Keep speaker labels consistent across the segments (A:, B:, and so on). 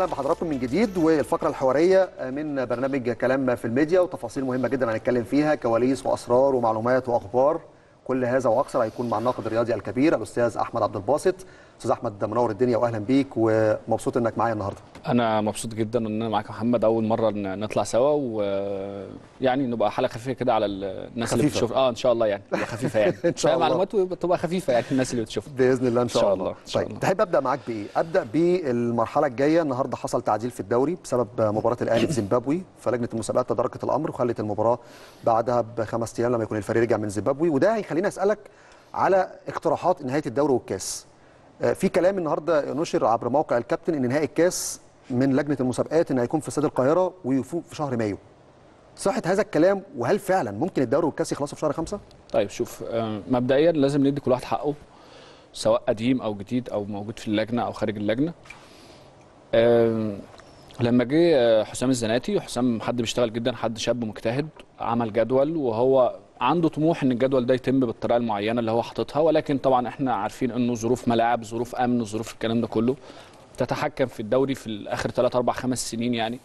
A: اهلا بحضراتكم من جديد والفقره الحواريه من برنامج كلام في الميديا وتفاصيل مهمه جدا هنتكلم فيها كواليس واسرار ومعلومات واخبار كل هذا واكثر هيكون مع الناقد الرياضي الكبير الاستاذ احمد عبد الباسط استاذ احمد منور الدنيا واهلا بيك ومبسوط انك معايا النهارده
B: انا مبسوط جدا ان انا معاك يا محمد اول مره ن- نطلع سوا ويعني نبقى حلقه خفيفه كده على الناس اللي
A: خفيفة.
B: بتشوف اه ان شاء الله يعني تبقى خفيفه يعني
A: إن شاء
B: فاهم
A: الله.
B: معلومات تبقى خفيفه يعني الناس اللي بتشوف
A: باذن الله ان شاء,
B: شاء
A: الله,
B: الله، إن شاء
A: طيب
B: الله.
A: تحب ابدا معاك بايه ابدا بالمرحله الجايه النهارده حصل تعديل في الدوري بسبب مباراه الاهلي في زيمبابوي فلجنه المسابقات تداركت الامر وخلت المباراه بعدها بخمس ايام لما يكون الفريق رجع من زيمبابوي وده هيخليني اسالك على اقتراحات نهايه الدوري والكاس آه، في كلام النهارده نشر عبر موقع الكابتن ان نهائي الكاس من لجنه المسابقات ان هيكون في استاد القاهره ويفوق في شهر مايو صحه هذا الكلام وهل فعلا ممكن الدوري والكاس يخلصوا في شهر خمسة؟
B: طيب شوف آه، مبدئيا لازم ندي كل واحد حقه سواء قديم او جديد او موجود في اللجنه او خارج اللجنه آم، لما جه آه، حسام الزناتي حسام حد بيشتغل جدا حد شاب مجتهد عمل جدول وهو عنده طموح ان الجدول ده يتم بالطريقه المعينه اللي هو حاططها ولكن طبعا احنا عارفين انه ظروف ملاعب ظروف امن ظروف الكلام ده كله تتحكم في الدوري في اخر 3 4 5 سنين يعني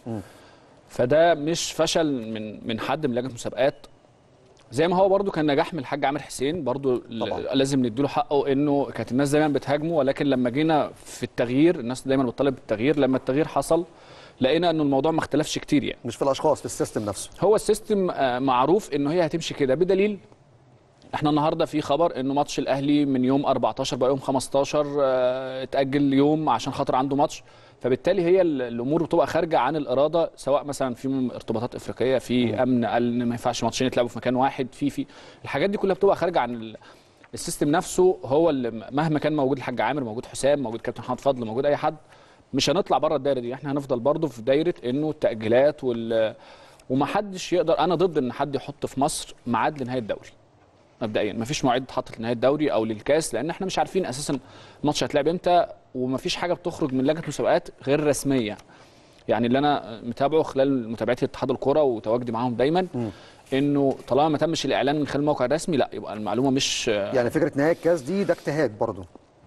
B: فده مش فشل من من حد من لجنه المسابقات زي ما هو برضو كان نجاح من الحاج عامر حسين برضو ل-
A: طبعاً.
B: لازم نديله حقه انه كانت الناس دايما بتهاجمه ولكن لما جينا في التغيير الناس دايما بتطالب بالتغيير لما التغيير حصل لقينا انه الموضوع ما اختلفش كتير يعني
A: مش في الاشخاص في السيستم نفسه
B: هو السيستم آه، معروف انه هي هتمشي كده بدليل احنا النهارده في خبر انه ماتش الاهلي من يوم 14 بقى يوم 15 آه، اتاجل يوم عشان خاطر عنده ماتش فبالتالي هي ال- الامور بتبقى خارجه عن الاراده سواء مثلا في م- ارتباطات افريقيه في امن قال ان ما ينفعش ماتشين يتلعبوا في مكان واحد في في الحاجات دي كلها بتبقى خارجه عن ال- السيستم نفسه هو اللي مهما كان موجود الحاج عامر موجود حسام موجود كابتن محمد فضل موجود اي حد مش هنطلع بره الدايره دي احنا هنفضل برضه في دايره انه التاجيلات وال ومحدش يقدر انا ضد ان حد يحط في مصر ميعاد لنهايه الدوري مبدئيا مفيش مواعيد اتحطت لنهايه الدوري او للكاس لان احنا مش عارفين اساسا الماتش هيتلعب امتى ومفيش حاجه بتخرج من لجنه المسابقات غير رسميه يعني اللي انا متابعه خلال متابعتي لاتحاد الكره وتواجدي معاهم دايما انه طالما ما تمش الاعلان من خلال الموقع الرسمي لا يبقى المعلومه مش
A: يعني فكره نهايه الكاس دي ده اجتهاد برضه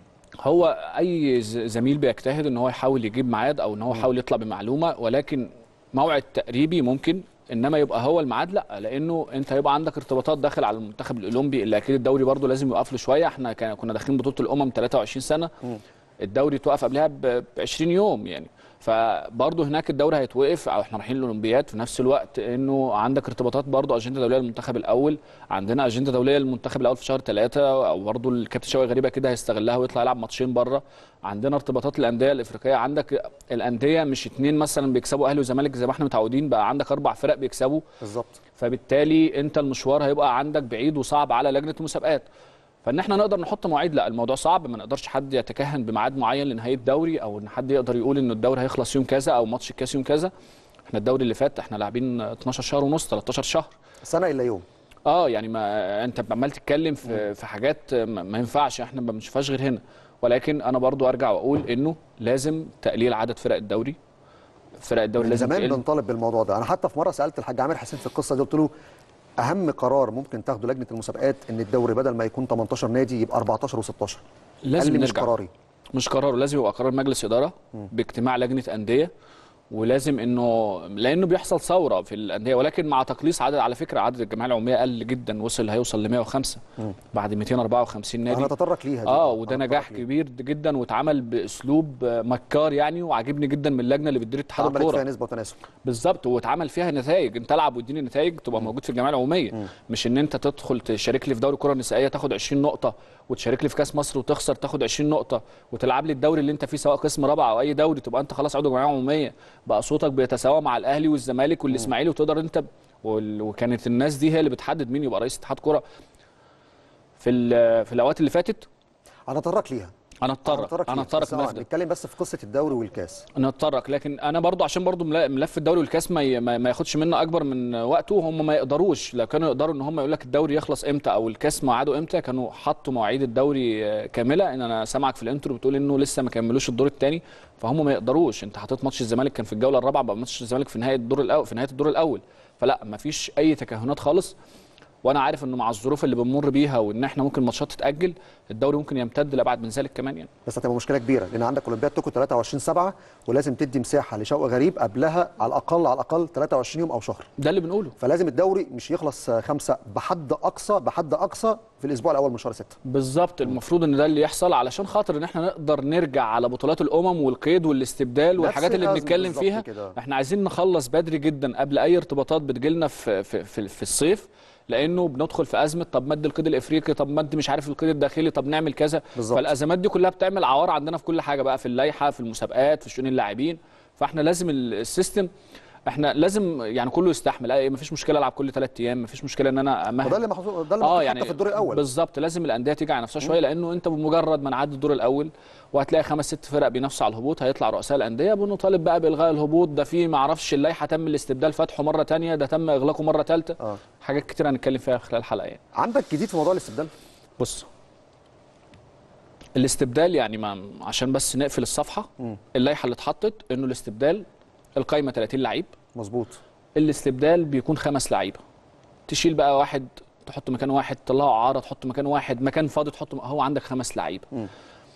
B: هو اي ز- زميل بيجتهد ان هو يحاول يجيب ميعاد او ان هو يحاول يطلع بمعلومه ولكن موعد تقريبي ممكن انما يبقى هو الميعاد لا لانه انت هيبقى عندك ارتباطات داخل على المنتخب الاولمبي اللي اكيد الدوري برضه لازم يوقف له شويه احنا كان- كنا داخلين بطوله الامم 23 سنه الدوري توقف قبلها ب 20 يوم يعني فبرضه هناك الدوري هيتوقف او احنا رايحين الاولمبياد في نفس الوقت انه عندك ارتباطات برضه اجنده دوليه للمنتخب الاول عندنا اجنده دوليه للمنتخب الاول في شهر ثلاثة او برضه الكابتن شوقي غريبه كده هيستغلها ويطلع يلعب ماتشين بره عندنا ارتباطات الانديه الافريقيه عندك الانديه مش اتنين مثلا بيكسبوا اهلي وزمالك زي ما احنا متعودين بقى عندك اربع فرق بيكسبوا
A: بالظبط
B: فبالتالي انت المشوار هيبقى عندك بعيد وصعب على لجنه المسابقات فان احنا نقدر نحط مواعيد لا الموضوع صعب ما نقدرش حد يتكهن بميعاد معين لنهايه الدوري او ان حد يقدر يقول ان الدوري هيخلص يوم كذا او ماتش الكاس يوم كذا احنا الدوري اللي فات احنا لاعبين 12 شهر ونص 13 شهر
A: سنه الا يوم
B: اه يعني ما انت عمال تتكلم في في حاجات ما ما ينفعش احنا ما بنشوفهاش غير هنا ولكن انا برضو ارجع واقول انه لازم تقليل عدد فرق الدوري فرق الدوري
A: من
B: لازم
A: زمان
B: تقل
A: بنطالب بالموضوع ده انا حتى في مره سالت الحاج عامر حسين في القصه دي قلت له اهم قرار ممكن تاخده لجنه المسابقات ان الدوري بدل ما يكون 18 نادي يبقى 14 و16
B: لازم
A: قال لي مش
B: نرجع
A: قراري
B: مش قراره لازم يبقى قرار مجلس اداره باجتماع لجنه انديه ولازم انه لانه بيحصل ثوره في الانديه ولكن مع تقليص عدد على فكره عدد الجمعيه العموميه قل جدا وصل هيوصل ل 105 بعد 254 نادي
A: انا اتطرق ليها دي
B: اه وده
A: هنتطرق
B: نجاح
A: ليها.
B: كبير جدا واتعمل باسلوب آه، مكار يعني وعاجبني جدا من اللجنه اللي بتدير اتحاد
A: عملت فيها
B: الكوره
A: نسبه وتناسب
B: بالظبط واتعمل فيها نتائج انت العب واديني نتائج تبقى موجود في الجمعيه العموميه مش ان انت تدخل تشارك لي في دوري الكره النسائيه تاخد 20 نقطه وتشارك لي في كاس مصر وتخسر تاخد 20 نقطه وتلعب لي الدوري اللي انت فيه سواء قسم رابع او اي دوري تبقى انت خلاص عضو جمعيه عموميه بقى صوتك بيتساوى مع الاهلي والزمالك والاسماعيلي وتقدر انت ب... وال- وكانت الناس دي هي اللي بتحدد مين يبقى رئيس اتحاد كوره في ال- في الاوقات اللي فاتت
A: انا اتطرق ليها
B: انا اتطرق انا اتطرق
A: بس
B: في
A: آه،
B: الملف ده
A: نتكلم بس في قصه الدوري والكاس
B: نتطرق لكن انا برضو عشان برضو ملا- ملف الدوري والكاس ما ي- ما ما ياخدش منا اكبر من وقته هم ما يقدروش لو كانوا يقدروا ان هم يقول لك الدوري يخلص امتى او الكاس ميعاده امتى كانوا حطوا مواعيد الدوري آه، كامله ان انا سامعك في الانترو بتقول انه لسه ما كملوش الدور الثاني فهم ما يقدروش انت حطيت ماتش الزمالك كان في الجوله الرابعه بقى ماتش الزمالك في نهايه الدور الاول في نهايه الدور الاول فلا ما فيش اي تكهنات خالص وانا عارف انه مع الظروف اللي بنمر بيها وان احنا ممكن ماتشات تتاجل الدوري ممكن يمتد لابعد من ذلك كمان يعني
A: بس هتبقى مشكله كبيره لان عندك اولمبياد طوكيو 23 7 ولازم تدي مساحه لشوقي غريب قبلها على الاقل على الاقل 23 يوم او شهر
B: ده اللي بنقوله
A: فلازم الدوري مش يخلص آه، خمسه بحد اقصى بحد اقصى في الاسبوع الاول من شهر 6
B: بالظبط المفروض ان ده اللي يحصل علشان خاطر ان احنا نقدر نرجع على بطولات الامم والقيد والاستبدال والحاجات اللي
A: الأزمة
B: بنتكلم
A: بالظبط
B: فيها
A: كده.
B: احنا عايزين نخلص بدري جدا قبل اي ارتباطات بتجيلنا في في في, في الصيف لانه بندخل في ازمه طب مد القيد الافريقي طب مد مش عارف القيد الداخلي طب نعمل كذا
A: بالظبط.
B: فالازمات دي كلها بتعمل عوار عندنا في كل حاجه بقى في اللائحه في المسابقات في شؤون اللاعبين فاحنا لازم ال- السيستم احنا لازم يعني كله يستحمل أي- مفيش مشكله العب كل ثلاث ايام مفيش مشكله ان انا امهد
A: وده اللي محظوظ ده اللي
B: اه
A: محطوط
B: يعني
A: حتى في الدور الاول
B: بالظبط لازم الانديه تيجي على نفسها شويه لانه انت بمجرد ما نعدي الدور الاول وهتلاقي خمس ست فرق بينافسوا على الهبوط هيطلع رؤساء الانديه بنطالب بقى بالغاء الهبوط ده في ما اعرفش اللائحه تم الاستبدال فتحه مره تانية ده تم اغلاقه مره ثالثه
A: اه
B: حاجات كتير هنتكلم فيها خلال الحلقه يعني
A: عندك جديد في موضوع الاستبدال
B: بص الاستبدال يعني ما عشان بس نقفل الصفحه
A: مم.
B: اللائحه اللي اتحطت انه الاستبدال القايمه 30 لعيب
A: مظبوط
B: الاستبدال بيكون خمس لعيبه تشيل بقى واحد تحط مكان واحد تطلعه اعاره تحط مكان واحد مكان فاضي تحط هو عندك خمس لعيبه
A: مم.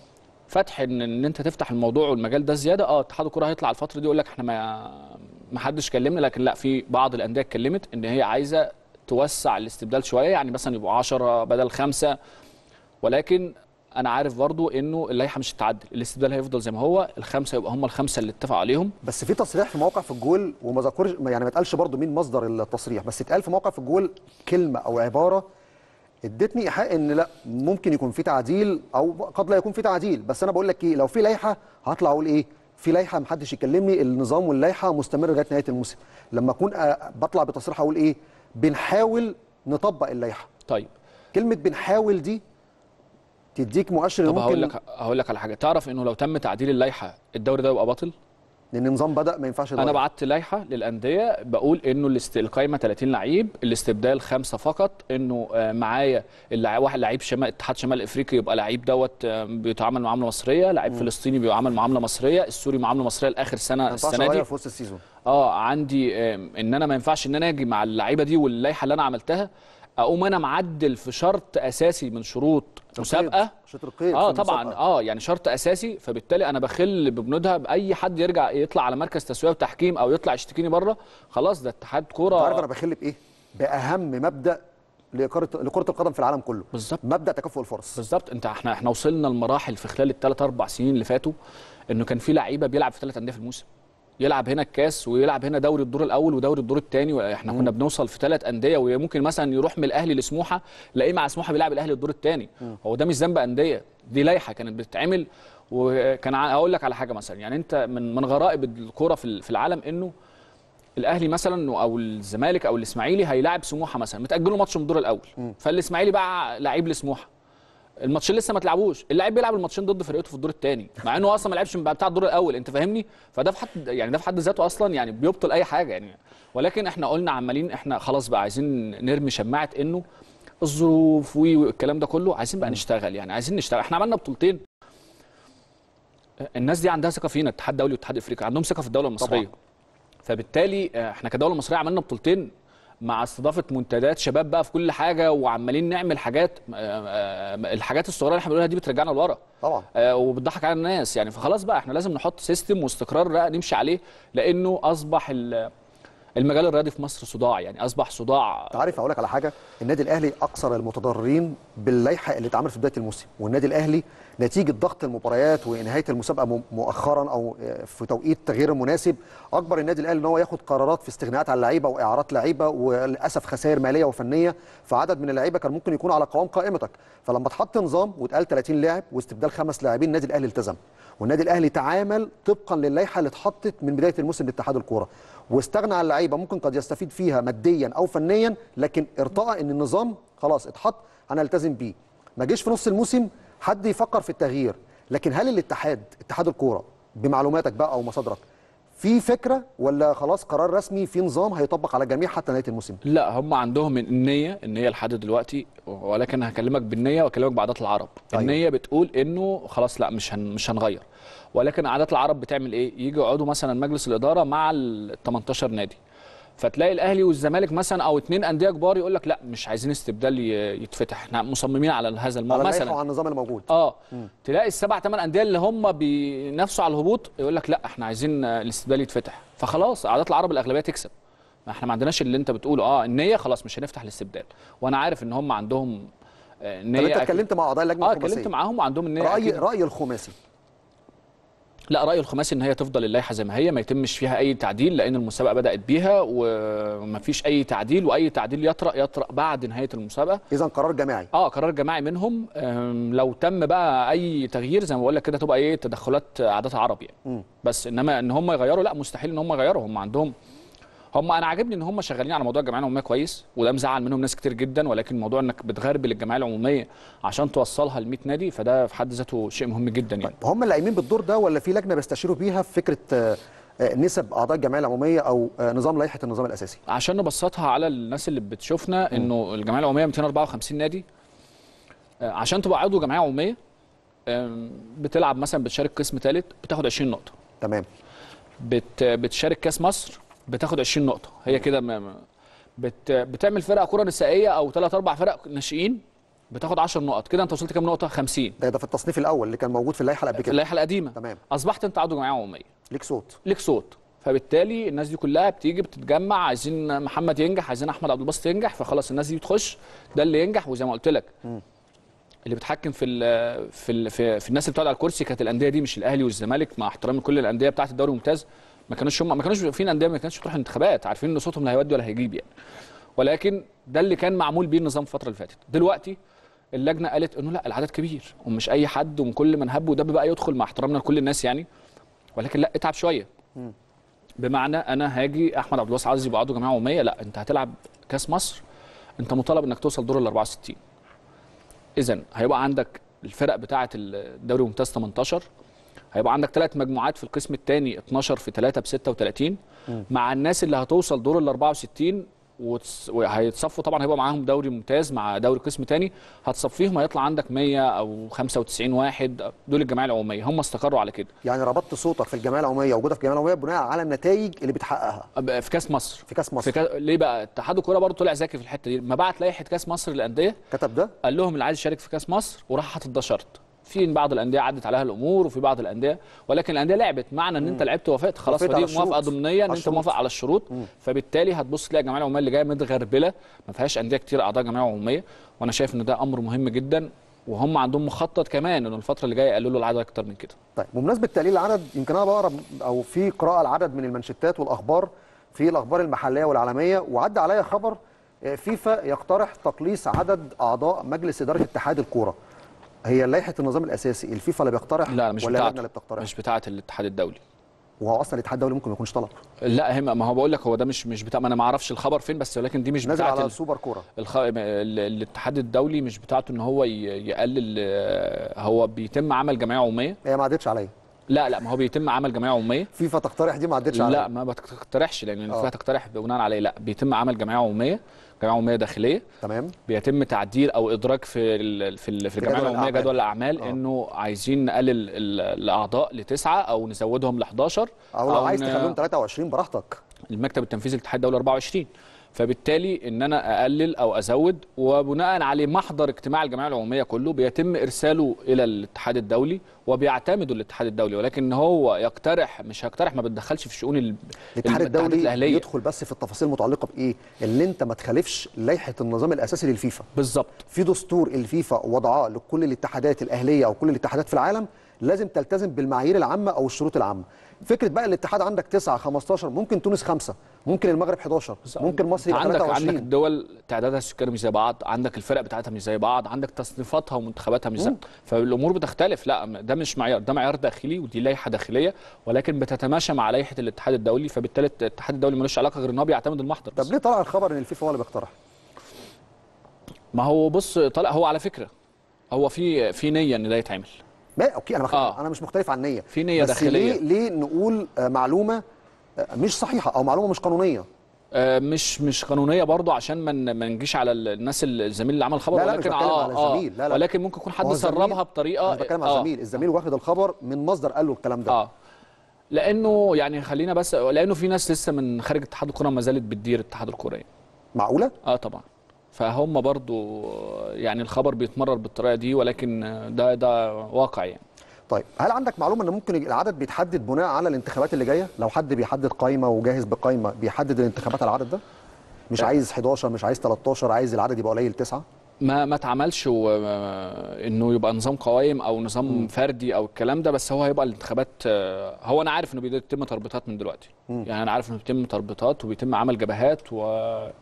B: فتح ان ان انت تفتح الموضوع والمجال ده زياده اه اتحاد الكره هيطلع الفتره دي يقول لك احنا ما ما حدش كلمنا لكن لا في بعض الانديه اتكلمت ان هي عايزه توسع الاستبدال شويه يعني مثلا يبقوا 10 بدل خمسه ولكن انا عارف برضو انه اللائحه مش هتتعدل الاستبدال هيفضل زي ما هو الخمسه يبقى هم الخمسه اللي اتفقوا عليهم
A: بس في تصريح في موقع في الجول وما ذكرش يعني ما اتقالش برضو مين مصدر التصريح بس اتقال في موقع في الجول كلمه او عباره ادتني ايحاء ان لا ممكن يكون في تعديل او قد لا يكون في تعديل بس انا بقول لك ايه لو في لائحه هطلع اقول ايه في لائحه محدش يكلمني النظام واللائحه مستمر لغايه نهايه الموسم لما اكون آه، بطلع بتصريح اقول ايه بنحاول نطبق اللائحه
B: طيب
A: كلمه بنحاول دي تديك مؤشر إن
B: طب هقول
A: ممكن
B: لك هقول لك على حاجه تعرف انه لو تم تعديل اللائحه الدوري ده يبقى باطل
A: لان النظام بدا ما ينفعش
B: انا
A: يتغير.
B: بعت لائحه للانديه بقول انه الاست... القايمه 30 لعيب الاستبدال خمسه فقط انه آه، معايا اللع... واحد لعيب شمال اتحاد شمال افريقيا يبقى لعيب دوت آه، بيتعامل معامله مصريه لعيب فلسطيني بيعامل معامله مصريه السوري معامله مصريه لاخر
A: ما
B: سنه
A: ينفعش
B: السنه دي
A: اغير في وسط السيزون
B: اه عندي آه، ان انا ما ينفعش ان انا اجي مع اللعيبه دي واللائحه اللي انا عملتها اقوم انا معدل في شرط اساسي من شروط مسابقه
A: شوط القيد
B: اه
A: في
B: طبعا
A: المسابقة.
B: اه يعني شرط اساسي فبالتالي انا بخل ببنودها باي حد يرجع يطلع على مركز تسويه وتحكيم او يطلع يشتكيني بره خلاص ده اتحاد
A: انت عارف انا
B: كوره
A: بخل بايه؟ باهم مبدا لكره لكره القدم في العالم كله
B: بالظبط
A: مبدا تكافؤ الفرص
B: بالظبط انت احنا احنا وصلنا لمراحل في خلال الثلاث اربع سنين اللي فاتوا انه كان في لعيبه بيلعب في ثلاث انديه في الموسم يلعب هنا الكاس ويلعب هنا دوري الدور الاول ودوري الدور الثاني احنا كنا بنوصل في ثلاث انديه وممكن مثلا يروح من الاهلي لسموحه لاقيه مع سموحه بيلعب الاهلي الدور الثاني هو ده مش ذنب انديه دي لائحه كانت بتتعمل وكان ع- اقول لك على حاجه مثلا يعني انت من من غرائب الكوره في ال- في العالم انه الاهلي مثلا او الزمالك او الاسماعيلي هيلاعب سموحه مثلا متاجلوا ماتش من الدور الاول فالاسماعيلي باع لعيب لسموحه الماتشين لسه ما تلعبوش اللاعب بيلعب الماتشين ضد فرقته في الدور الثاني مع انه اصلا ما لعبش من بتاع الدور الاول انت فاهمني فده في حد يعني ده في حد ذاته اصلا يعني بيبطل اي حاجه يعني ولكن احنا قلنا عمالين احنا خلاص بقى عايزين نرمي شماعه انه الظروف وي- والكلام ده كله عايزين بقى نشتغل يعني عايزين نشتغل احنا عملنا بطولتين الناس دي عندها ثقه فينا الاتحاد الدولي والاتحاد الافريقي عندهم ثقه في الدوله المصريه
A: طبعاً.
B: فبالتالي آه، احنا كدوله مصريه عملنا بطولتين مع استضافه منتديات شباب بقى في كل حاجه وعمالين نعمل حاجات آه، آه، الحاجات الصغيره اللي احنا بنقولها دي بترجعنا لورا
A: طبعا
B: آه، وبتضحك على الناس يعني فخلاص بقى احنا لازم نحط سيستم واستقرار بقى نمشي عليه لانه اصبح ال- المجال الرياضي في مصر صداع يعني اصبح صداع
A: انت عارف اقول لك على حاجه النادي الاهلي اكثر المتضررين باللائحه اللي اتعملت في بدايه الموسم والنادي الاهلي نتيجه ضغط المباريات ونهايه المسابقه م- مؤخرا او في توقيت غير مناسب اجبر النادي الاهلي ان هو ياخد قرارات في استغناءات عن اللعيبه واعارات لعيبه وللاسف خسائر ماليه وفنيه فعدد من اللعيبه كان ممكن يكون على قوام قائمتك فلما اتحط نظام واتقال 30 لاعب واستبدال خمس لاعبين النادي الاهلي التزم والنادي الاهلي تعامل طبقا للائحه اللي اتحطت من بدايه الموسم لاتحاد الكوره واستغنى عن لعيبه ممكن قد يستفيد فيها ماديا او فنيا لكن ارتأى ان النظام خلاص اتحط انا التزم بيه ما جيش في نص الموسم حد يفكر في التغيير لكن هل الاتحاد اتحاد الكوره بمعلوماتك بقى او مصادرك في فكره ولا خلاص قرار رسمي في نظام هيطبق على الجميع حتى نهايه الموسم
B: لا هم عندهم النية النية لحد دلوقتي ولكن هكلمك بالنية واكلمك بعادات العرب
A: أيوة.
B: النية بتقول انه خلاص لا مش هن مش هنغير ولكن عادات العرب بتعمل ايه يجي يقعدوا مثلا مجلس الإدارة مع ال 18 نادي فتلاقي الاهلي والزمالك مثلا او اتنين انديه كبار يقول لك لا مش عايزين استبدال ي- يتفتح احنا مصممين على هذا
A: على
B: الموضوع
A: اللائحه
B: مثلا
A: وعلى النظام الموجود
B: اه تلاقي السبع ثمان انديه اللي هم بينافسوا على الهبوط يقول لك لا احنا عايزين آه، الاستبدال يتفتح فخلاص عادات العرب الاغلبيه تكسب ما احنا ما عندناش اللي انت بتقوله اه النيه خلاص مش هنفتح الاستبدال وانا عارف ان هم عندهم آه،
A: طب
B: نيه
A: انت
B: أكيد.
A: اتكلمت مع اعضاء اللجنه
B: اه
A: الخماسيه
B: اتكلمت معاهم وعندهم النيه
A: راي
B: أكيد.
A: راي الخماسي
B: لا راي الخماسي ان هي تفضل اللائحه زي ما هي ما يتمش فيها اي تعديل لان المسابقه بدات بيها وما فيش اي تعديل واي تعديل يطرا يطرا بعد نهايه المسابقه
A: اذا قرار جماعي
B: اه قرار جماعي منهم أم، لو تم بقى اي تغيير زي ما بقول لك كده تبقى ايه تدخلات عادات عرب يعني
A: مم.
B: بس انما ان هم يغيروا لا مستحيل ان هم يغيروا هم عندهم هم انا عاجبني ان هم شغالين على موضوع الجمعيه العموميه كويس وده مزعل منهم ناس كتير جدا ولكن موضوع انك بتغربل الجمعيه العموميه عشان توصلها ل 100 نادي فده في حد ذاته شيء مهم جدا يعني
A: هم اللي قايمين بالدور ده ولا في لجنه بيستشيروا بيها في فكره آه، آه، نسب اعضاء الجمعيه العموميه او آه، نظام لائحه النظام الاساسي
B: عشان نبسطها على الناس اللي بتشوفنا انه الجمعيه العموميه 254 نادي آه، عشان تبقى عضو جمعيه عموميه آم، بتلعب مثلا بتشارك قسم ثالث بتاخد 20 نقطه
A: تمام
B: بت بتشارك كاس مصر بتاخد 20 نقطه هي كده ما- ما- بت بتعمل فرقه كره نسائيه او ثلاث اربع فرق ناشئين بتاخد 10 نقط كده انت وصلت كام نقطه 50
A: ده ده في التصنيف الاول اللي كان موجود في اللائحه اللي قبل
B: في
A: كده
B: اللائحه القديمه
A: تمام
B: اصبحت انت عضو جمعيه عموميه
A: ليك صوت
B: ليك صوت فبالتالي الناس دي كلها بتيجي بتتجمع عايزين محمد ينجح عايزين احمد عبد الباسط ينجح فخلاص الناس دي بتخش ده اللي ينجح وزي ما قلت لك اللي بتحكم في ال في ال في, في الناس اللي بتقعد على الكرسي كانت الانديه دي مش الاهلي والزمالك مع احترامي لكل الانديه بتاعه الدوري الممتاز ما كانوش هم ما كانوش في انديه ما كانتش بتروح انتخابات عارفين ان صوتهم لا هيودي ولا هيجيب يعني ولكن ده اللي كان معمول بيه النظام الفتره اللي فاتت دلوقتي اللجنه قالت انه لا العدد كبير ومش اي حد ومن كل من هب ودب بقى يدخل مع احترامنا لكل الناس يعني ولكن لا اتعب شويه بمعنى انا هاجي احمد عبد الواسع عايز يبقى عضو جمعيه عموميه لا انت هتلعب كاس مصر انت مطالب انك توصل دور ال 64 اذا هيبقى عندك الفرق بتاعه الدوري الممتاز 18 هيبقى عندك ثلاث مجموعات في القسم الثاني 12 في 3 ب 36 مع الناس اللي هتوصل دور ال 64 وتس- وهيتصفوا طبعا هيبقى معاهم دوري ممتاز مع دوري قسم تاني هتصفيهم هيطلع عندك 100 او 95 واحد دول الجمعيه العموميه هم استقروا على كده
A: يعني ربطت صوتك في الجمعيه العموميه وجودك في الجمعيه العموميه بناء على النتائج اللي بتحققها
B: أب- في كاس مصر
A: في كاس مصر
B: في كا... ليه بقى اتحاد الكوره برضه طلع ذكي في الحته دي ما بعت لائحه كاس مصر للانديه
A: كتب ده
B: قال لهم اللي عايز يشارك في كاس مصر وراح حاطط ده شرط في بعض الانديه عدت عليها الامور وفي بعض الانديه ولكن الانديه لعبت معنى ان انت لعبت ووافقت خلاص
A: وافقت على
B: فدي موافقه
A: الشروط.
B: ضمنيه ان
A: على
B: انت
A: الشروط.
B: موافق على الشروط فبالتالي هتبص تلاقي الجمعيه العموميه اللي جايه متغربله ما فيهاش انديه كتير اعضاء جمعيه عموميه وانا شايف ان ده امر مهم جدا وهم عندهم مخطط كمان ان الفتره اللي جايه يقللوا العدد اكتر من كده
A: طيب بمناسبه تقليل العدد يمكن انا بقرا او في قراءه العدد من المانشيتات والاخبار في الاخبار المحليه والعالميه وعدى عليا خبر آه، فيفا يقترح تقليص عدد اعضاء مجلس اداره اتحاد الكوره هي لائحه النظام الاساسي الفيفا اللي بيقترح
B: لا مش
A: ولا
B: بتاعته
A: اللجنه اللي بتقترح
B: مش بتاعه الاتحاد الدولي
A: وهو اصلا الاتحاد الدولي ممكن ما يكونش طلب
B: لا هم ما هو بقول لك هو ده مش مش بتاع ما انا ما اعرفش الخبر فين بس ولكن دي مش
A: نازل
B: بتاعه
A: على
B: ال...
A: السوبر كوره
B: الخ... ال- الاتحاد الدولي مش بتاعته ان هو ي- يقلل آه، هو بيتم عمل جمعيه عموميه
A: هي ما عدتش عليا
B: لا لا ما هو بيتم عمل جمعيه عموميه
A: فيفا تقترح دي ما عدتش عليا
B: لا ما بتقترحش لان
A: آه.
B: فيها تقترح بناء عليه لا بيتم عمل جمعيه عموميه جمعيه عموميه داخليه
A: تمام
B: بيتم تعديل او ادراج في ال... في ال... في الجمعيه
A: جدول
B: العموميه
A: الأعمال.
B: جدول الاعمال
A: آه.
B: انه عايزين نقلل ال- الاعضاء لتسعه او نزودهم ل 11
A: او لو عايز
B: ن-
A: تخليهم 23 براحتك
B: المكتب التنفيذي للاتحاد الدولي 24 فبالتالي ان انا اقلل او ازود وبناء عليه محضر اجتماع الجمعيه العموميه كله بيتم ارساله الى الاتحاد الدولي وبيعتمده الاتحاد الدولي ولكن هو يقترح مش هيقترح ما بتدخلش في شؤون ال-
A: الاتحاد
B: الاتحادات
A: الدولي
B: الاهليه
A: يدخل بس في التفاصيل المتعلقه بايه اللي انت ما تخالفش لائحه النظام الاساسي للفيفا
B: بالظبط
A: في دستور الفيفا وضعاه لكل الاتحادات الاهليه او كل الاتحادات في العالم لازم تلتزم بالمعايير العامه او الشروط العامه فكره بقى الاتحاد عندك 9 15 ممكن تونس 5 ممكن المغرب 11 ممكن مصر يبقى
B: عندك عندك
A: 23
B: الدول تعدادها السكاني مش زي بعض عندك الفرق بتاعتها مش زي بعض عندك تصنيفاتها ومنتخباتها مش زي فالامور بتختلف لا ده مش معيار ده معيار داخلي ودي لائحه داخليه ولكن بتتماشى مع لائحه الاتحاد الدولي فبالتالي الاتحاد الدولي ملوش علاقه غير ان هو بيعتمد المحضر
A: طب
B: بس.
A: ليه طلع الخبر ان الفيفا هو اللي بيقترح
B: ما هو بص طلع هو على فكره هو في في نيه ان ده يتعمل
A: ما اوكي انا بخ...
B: آه.
A: انا مش مختلف عن النيه
B: في نية
A: بس
B: داخلية.
A: ليه ليه نقول آه، معلومه آه، مش صحيحه او معلومه مش قانونيه
B: آه، مش مش قانونيه برضو عشان ما ن- ما نجيش على ال- الناس ال- الزميل اللي عمل الخبر
A: لا، لا، مش
B: ولكن
A: بتكلم
B: اه
A: على
B: اه
A: الزميل، لا، لا.
B: ولكن ممكن يكون حد
A: هو الزميل-
B: سربها بطريقه
A: انا بتكلم على
B: آه،
A: الزميل الزميل واخد الخبر من مصدر قال له الكلام ده
B: اه لانه يعني خلينا بس لانه في ناس لسه من خارج اتحاد الكره ما زالت بتدير اتحاد الكره يعني.
A: معقوله
B: اه طبعا فهم برضو يعني الخبر بيتمرر بالطريقه دي ولكن ده ده واقع يعني
A: طيب هل عندك معلومه ان ممكن العدد بيتحدد بناء على الانتخابات اللي جايه لو حد بيحدد قائمه وجاهز بقائمه بيحدد الانتخابات على العدد ده مش عايز 11 مش عايز 13 عايز العدد يبقى قليل تسعة
B: ما ما اتعملش و- انه يبقى نظام قوائم او نظام فردي او الكلام ده بس هو هيبقى الانتخابات آه، هو انا عارف انه بيتم تربيطات من دلوقتي يعني انا عارف انه بيتم تربيطات وبيتم عمل جبهات و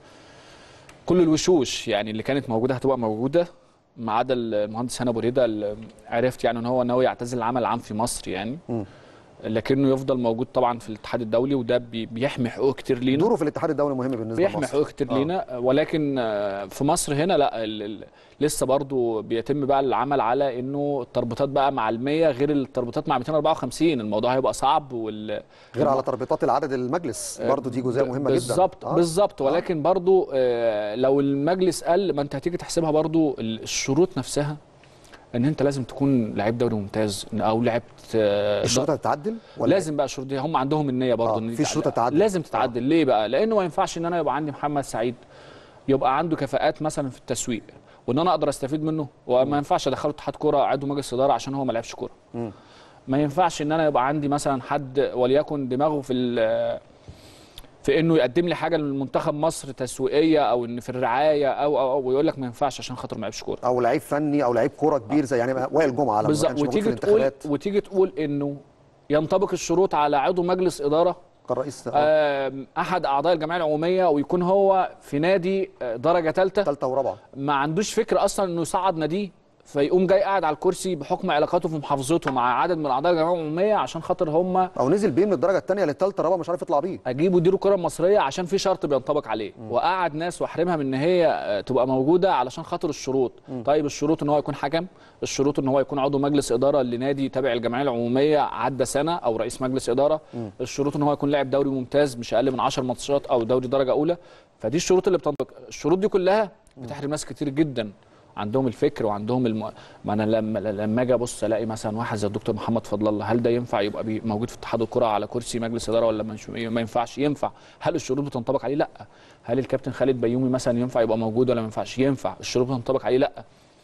B: كل الوشوش يعني اللي كانت موجوده هتبقى موجوده ما عدا المهندس هنا ابو ريده اللي عرفت يعني ان هو ناوي يعتزل العمل العام في مصر يعني لكنه يفضل موجود طبعا في الاتحاد الدولي وده بي- بيحمي حقوق كتير لينا
A: دوره في الاتحاد الدولي مهم بالنسبه
B: بيحمي
A: لمصر
B: حقوق كتير
A: آه.
B: لينا ولكن آه، في مصر هنا لا ال ال لسه برضو بيتم بقى العمل على انه التربيطات بقى مع ال100 غير التربيطات مع 254 الموضوع هيبقى صعب وال
A: غير على تربيطات العدد المجلس برضو دي جزئيه مهمه جدا
B: بالظبط
A: آه.
B: بالظبط ولكن برضو آه، لو المجلس قال ما انت هتيجي تحسبها برضو ال- الشروط نفسها ان انت لازم تكون لعيب دوري ممتاز او لعبت آه،
A: الشروط هتتعدل ولا
B: لازم بقى الشروط دي هم عندهم النيه برضه
A: آه،
B: ان دي
A: في شروط
B: تتعدل.
A: تتعدل.
B: لازم تتعدل ليه بقى لانه ما ينفعش ان انا يبقى عندي محمد سعيد يبقى عنده كفاءات مثلا في التسويق وان انا اقدر استفيد منه وما ينفعش ادخله اتحاد كوره عضو مجلس اداره عشان هو ما لعبش كوره ما ينفعش ان انا يبقى عندي مثلا حد وليكن دماغه في ال- في انه يقدم لي حاجه لمنتخب مصر تسويقيه او ان في الرعايه او او, أو ويقول لك ما ينفعش عشان خاطر ما لعبش كوره
A: او لعيب فني او لعيب كوره كبير زي يعني وائل جمعه لما ما
B: بالظبط
A: كانش موجود في
B: وتيجي تقول
A: الانتخابات
B: وتيجي تقول انه ينطبق الشروط على عضو مجلس اداره
A: كان رئيس
B: آم، احد اعضاء الجمعيه العموميه ويكون هو في نادي آه، درجه ثالثه
A: ثالثه ورابعه
B: ما عندوش فكر اصلا انه يصعد ناديه فيقوم جاي قاعد على الكرسي بحكم علاقاته في محافظته مع عدد من اعضاء الجمعيه العموميه عشان خاطر هم
A: او نزل بيه من الدرجه الثانيه للثالثه الرابعه مش عارف يطلع بيه
B: اجيبوا يديروا الكره المصريه عشان في شرط بينطبق عليه وقعد ناس واحرمها من ان هي آه، تبقى موجوده علشان خاطر الشروط طيب الشروط ان هو يكون حكم الشروط ان هو يكون عضو مجلس اداره لنادي تابع الجمعيه العموميه عدى سنه او رئيس مجلس اداره الشروط ان هو يكون لاعب دوري ممتاز مش اقل من 10 ماتشات او دوري درجه اولى فدي الشروط اللي بتنطبق الشروط دي كلها بتحرم ناس كتير جدا عندهم الفكر وعندهم الم... ما انا لما لما اجي ابص الاقي مثلا واحد زي الدكتور محمد فضل الله هل ده ينفع يبقى بي- موجود في اتحاد الكره على كرسي مجلس اداره ولا مش ما ينفعش ينفع هل الشروط بتنطبق عليه لا هل الكابتن خالد بيومي مثلا ينفع يبقى موجود ولا ما ينفعش ينفع الشروط بتنطبق عليه لا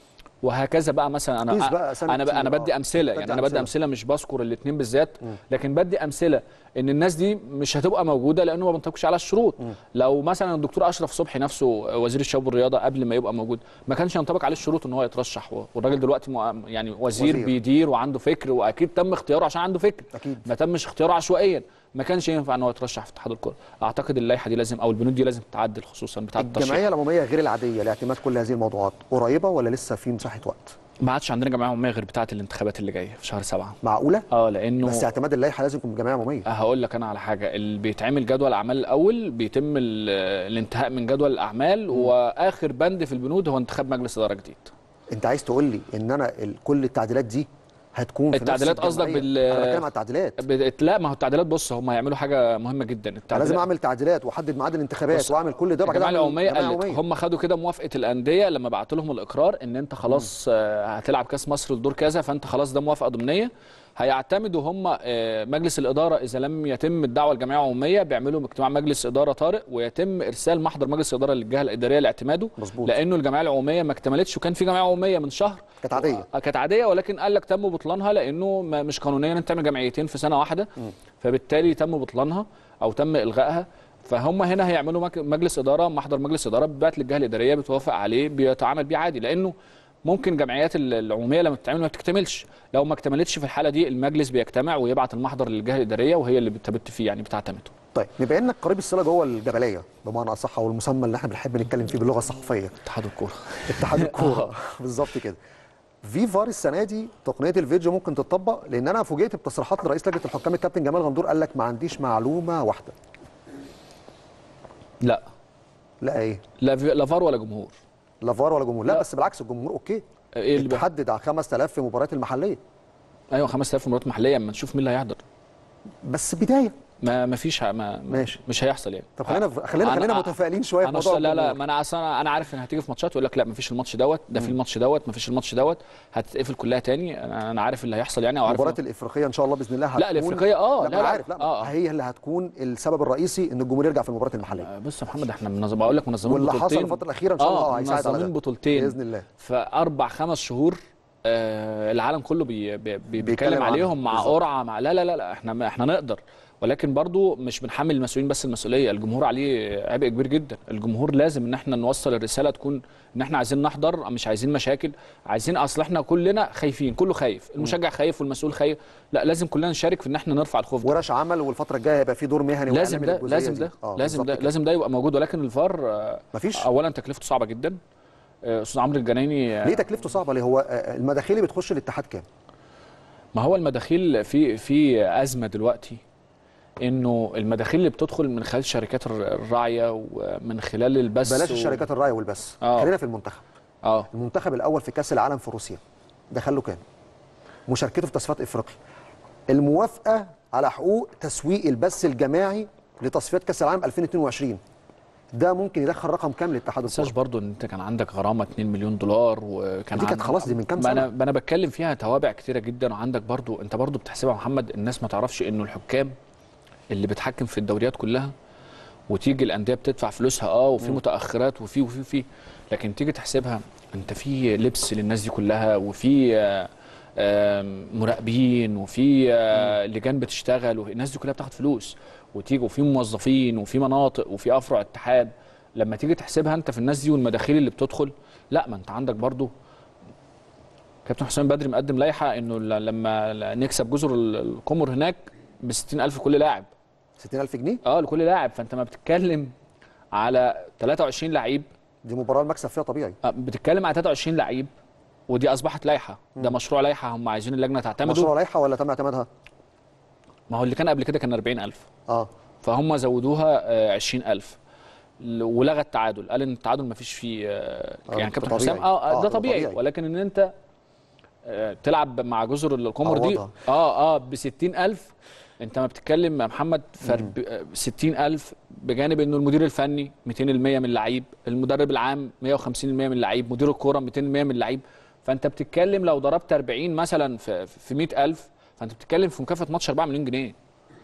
B: وهكذا بقى مثلا
A: قيس
B: انا
A: بقى أسامي
B: انا ب- انا
A: كتير،
B: بدي
A: آه.
B: امثله
A: بدي
B: يعني انا بدي
A: أمثلة.
B: امثله مش بذكر الاثنين بالذات لكن بدي امثله ان الناس دي مش هتبقى موجوده لانه ما بنطبقش على الشروط لو مثلا الدكتور اشرف صبحي نفسه وزير الشباب والرياضه قبل ما يبقى موجود ما كانش ينطبق عليه الشروط ان هو يترشح والراجل دلوقتي مؤ- يعني وزير,
A: وزير.
B: وزير بيدير وعنده فكر واكيد تم اختياره عشان عنده فكر
A: أكيد.
B: ما تمش اختياره عشوائيا ما كانش ينفع ان هو يترشح في اتحاد الكره اعتقد اللائحه دي لازم او البنود دي لازم تتعدل خصوصا بتاعه الترشيح
A: الجمعيه العموميه غير العاديه لاعتماد كل هذه الموضوعات قريبه ولا لسه في مساحه وقت
B: ما عادش عندنا جمعيه عموميه غير بتاعه الانتخابات اللي جايه في شهر سبعة
A: معقوله
B: اه لانه
A: بس اعتماد اللائحه لازم يكون بجمعيه عموميه
B: هقول لك انا على حاجه اللي بيتعمل جدول الاعمال الاول بيتم ال- الانتهاء من جدول الاعمال واخر بند في البنود هو انتخاب مجلس اداره جديد
A: انت عايز تقول لي ان انا ال- كل التعديلات دي هتكون في نفس
B: التعديلات قصدك
A: الجمعية؟
B: بال-
A: انا بتكلم على التعديلات
B: بت- لا ما هو التعديلات بص هم هيعملوا حاجه مهمه جدا
A: أنا لازم
B: التعديلات
A: اعمل تعديلات واحدد ميعاد الانتخابات
B: بص،
A: واعمل كل ده وبعد كده
B: الجمعيه
A: أعمل
B: العموميه
A: جمعية
B: قال لك هم خدوا كده موافقه الانديه لما بعت لهم الاقرار ان انت خلاص آه، هتلعب كاس مصر الدور كذا فانت خلاص ده موافقه ضمنيه هيعتمدوا هم آه، مجلس الاداره اذا لم يتم الدعوه الجمعيه العموميه بيعملوا اجتماع مجلس اداره طارئ ويتم ارسال محضر مجلس الاداره للجهه الاداريه لاعتماده
A: مظبوط.
B: لانه الجمعيه العموميه ما اكتملتش وكان في جمعيه عموميه من شهر
A: كانت عاديه
B: آه، كانت عاديه ولكن قال لك تم بطلانها لانه ما- مش قانونيا انت تعمل جمعيتين في سنه واحده فبالتالي تم بطلانها او تم الغائها فهم هنا هيعملوا مك- مجلس اداره محضر مجلس اداره بيبعت للجهه الاداريه بتوافق عليه بيتعامل بيه عادي لانه ممكن جمعيات ال- العموميه لما بتتعمل ما بتكتملش لو ما اكتملتش في الحاله دي المجلس بيجتمع ويبعت المحضر للجهه الاداريه وهي اللي بتبت فيه يعني بتعتمده
A: طيب بما انك قريب الصله جوه الجبليه بمعنى اصح او المسمى اللي احنا بنحب نتكلم فيه باللغه الصحفيه
B: اتحاد الكوره
A: اتحاد الكوره بالظبط كده في فار السنه دي تقنيه الفيديو ممكن تطبق لان انا فوجئت بتصريحات لرئيس لجنه الحكام الكابتن جمال غندور قال لك ما عنديش معلومه واحده
B: لا
A: لا ايه
B: لا في- لا فار ولا جمهور
A: لا فار ولا جمهور لا,
B: لا.
A: بس بالعكس الجمهور اوكي
B: ايه اللي بقى؟
A: تحدد على 5000 في المباريات المحليه
B: ايوه 5000 مباراه محليه اما نشوف مين اللي هيحضر
A: بس بدايه
B: ما ما فيش ما ما-
A: ماشي.
B: مش هيحصل يعني
A: طب خلينا خلينا
B: أنا-
A: خلينا
B: أنا-
A: متفائلين شويه في
B: انا
A: موضوع
B: أصلاً لا لا
A: الجمهور.
B: ما انا اصلا انا عارف ان هتيجي في ماتشات يقول لك لا ما فيش الماتش دوت ده في الماتش دوت ما فيش الماتش دوت هتتقفل كلها تاني انا أنا عارف اللي هيحصل يعني او عارف
A: المباراه الافريقيه ان شاء الله باذن الله هتكون
B: لا، الإفريقية آه،
A: لا,
B: لا،
A: لا,
B: لا.
A: عارف لا
B: آه، آه.
A: هي اللي هتكون السبب الرئيسي ان الجمهور يرجع في المباريات المحليه
B: آه، بص يا محمد احنا منظم بقول لك منظمين
A: واللي حصل
B: بطولتين
A: الفتره الاخيره ان شاء الله
B: اه
A: آه هيساعد على
B: منظمين
A: ده
B: بطولتين
A: باذن الله
B: في اربع خمس شهور آه العالم كله بي بي بي بيتكلم
A: عنها.
B: عليهم مع
A: بالظبط.
B: قرعه مع لا لا لا, لا احنا احنا نقدر ولكن برضو مش بنحمل المسؤولين بس المسؤوليه الجمهور عليه عبء كبير جدا الجمهور لازم ان احنا نوصل الرساله تكون ان احنا عايزين نحضر مش عايزين مشاكل عايزين اصل احنا كلنا خايفين كله خايف المشجع خايف والمسؤول خايف لا لازم كلنا نشارك في ان احنا نرفع الخوف ده
A: ورش عمل والفتره الجايه هيبقى في دور مهني
B: لازم
A: وإعلامي
B: ده
A: للجزئية
B: لازم
A: دي.
B: ده
A: آه،
B: لازم
A: بالظبط
B: ده
A: كده.
B: لازم ده يبقى موجود ولكن الفار آه،
A: مفيش
B: اولا تكلفته صعبه جدا آه، استاذ عمرو الجنايني آه،
A: ليه تكلفته صعبه ليه هو آه، المداخيل اللي بتخش الاتحاد كام
B: ما هو المداخيل في في ازمه دلوقتي انه المداخيل اللي بتدخل من خلال شركات الر- الراعيه ومن خلال البث
A: بلاش
B: و-
A: الشركات الراعي والبث
B: آه.
A: خلينا في المنتخب
B: اه
A: المنتخب الاول في كاس العالم في روسيا دخل له كام مشاركته في تصفيات افريقيا الموافقه على حقوق تسويق البث الجماعي لتصفيات كاس العالم 2022 ده ممكن يدخل رقم كام للاتحاد
B: ما تنساش
A: الكوري
B: برضو ان انت كان عندك غرامه 2 مليون دولار وكان
A: دي كانت
B: عندك-
A: خلاص دي من كام
B: ما انا
A: سنة.
B: ما انا بتكلم فيها توابع كتيره جدا وعندك برضو انت برضو بتحسبها يا محمد الناس ما تعرفش انه الحكام اللي بتحكم في الدوريات كلها وتيجي الانديه بتدفع فلوسها اه وفي متاخرات وفي وفي وفي لكن تيجي تحسبها انت في لبس للناس دي كلها وفي آه، آم، مراقبين وفي آه، لجان بتشتغل والناس دي كلها بتاخد فلوس وتيجي وفي موظفين وفي مناطق وفي افرع اتحاد لما تيجي تحسبها انت في الناس دي والمداخيل اللي بتدخل لا ما انت عندك برضو كابتن حسام بدري مقدم لائحه انه ل- لما نكسب جزر ال- القمر هناك ب 60000 كل لاعب
A: 60000 جنيه
B: اه لكل لاعب فانت ما بتتكلم على 23 لعيب
A: دي مباراه المكسب فيها طبيعي
B: آه، بتتكلم على 23 لعيب ودي اصبحت لائحه ده مشروع لائحه هم عايزين اللجنه تعتمده
A: مشروع لائحه ولا تم اعتمادها
B: ما هو اللي كان قبل كده كان 40000
A: اه
B: فهم زودوها آه، 20000 ل- ولغى التعادل قال ان التعادل ما فيش فيه آه،
A: آه،
B: يعني
A: ده
B: كابتن
A: طبيعي.
B: حسام اه,
A: آه،
B: آه
A: ده
B: ده طبيعي
A: طبيعي.
B: ولكن ان انت آه، تلعب مع جزر القمر دي
A: عوضها.
B: اه اه ب 60000 انت ما بتتكلم يا محمد فرب 60000 بجانب انه المدير الفني 200% من اللعيب المدرب العام 150% من اللعيب مدير الكوره 200% من اللعيب فانت بتتكلم لو ضربت 40 مثلا في في 100000 فانت بتتكلم في مكافاه ماتش 4 مليون جنيه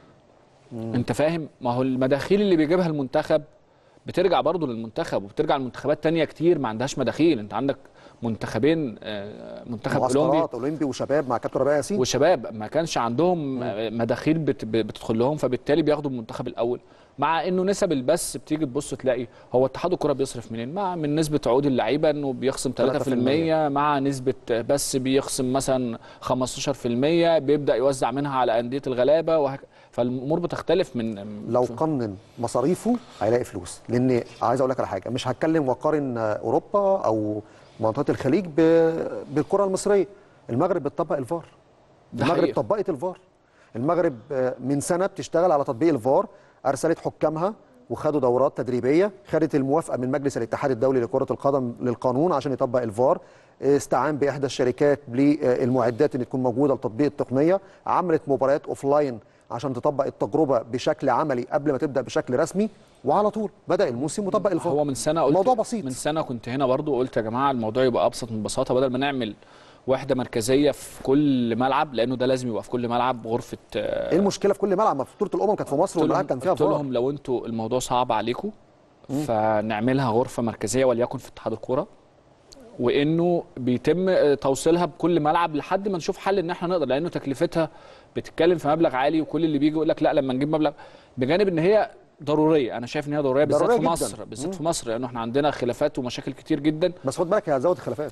B: انت فاهم ما هو المداخيل اللي بيجيبها المنتخب بترجع برضه للمنتخب وبترجع لمنتخبات تانية كتير ما عندهاش مداخيل انت عندك منتخبين آه، منتخب اولمبي
A: معسكرات اولمبي وشباب مع كابتن ربيع ياسين
B: وشباب ما كانش عندهم مداخيل بت- بتدخل لهم فبالتالي بياخدوا المنتخب الاول مع انه نسب البث بتيجي تبص تلاقي هو اتحاد الكره بيصرف منين مع من نسبه عقود اللعيبه انه بيخصم 3% مع نسبه بث بيخصم مثلا 15% بيبدا يوزع منها على انديه الغلابه وهك... فالامور بتختلف من
A: لو قنن مصاريفه هيلاقي فلوس لان عايز اقول لك على حاجه مش هتكلم واقارن اوروبا او منطقه الخليج ب- بالكره المصريه المغرب بتطبق الفار
B: ده
A: المغرب
B: حقيقة.
A: طبقت الفار المغرب آه، من سنه بتشتغل على تطبيق الفار ارسلت حكامها وخدوا دورات تدريبيه خدت الموافقه من مجلس الاتحاد الدولي لكره القدم للقانون عشان يطبق الفار استعان باحدى الشركات للمعدات اللي تكون موجوده لتطبيق التقنيه عملت مباريات اوفلاين عشان تطبق التجربه بشكل عملي قبل ما تبدا بشكل رسمي وعلى طول بدا الموسم وطبق الفار
B: هو من سنه قلت
A: الموضوع بسيط
B: من سنه كنت هنا برضو قلت يا جماعه الموضوع يبقى ابسط من بساطه بدل ما نعمل وحده مركزيه في كل ملعب لانه ده لازم يبقى في كل ملعب غرفه آه،
A: ايه المشكله في كل ملعب ما في بطوله الامم كانت في مصر
B: قلت
A: والملاعب
B: لهم-
A: كان فيها
B: قلت
A: فار
B: لهم لو انتوا الموضوع صعب عليكم فنعملها غرفه مركزيه وليكن في اتحاد الكوره وانه بيتم آه، توصيلها بكل ملعب لحد ما نشوف حل ان احنا نقدر لانه تكلفتها بتتكلم في مبلغ عالي وكل اللي بيجي يقول لك لا لما نجيب مبلغ بجانب ان هي ضروريه انا شايف ان هي ضروريه بالذات
A: ضرورية
B: في
A: جداً.
B: مصر بالذات في مصر لانه احنا عندنا خلافات ومشاكل كتير جدا
A: بس خد بالك هي هتزود الخلافات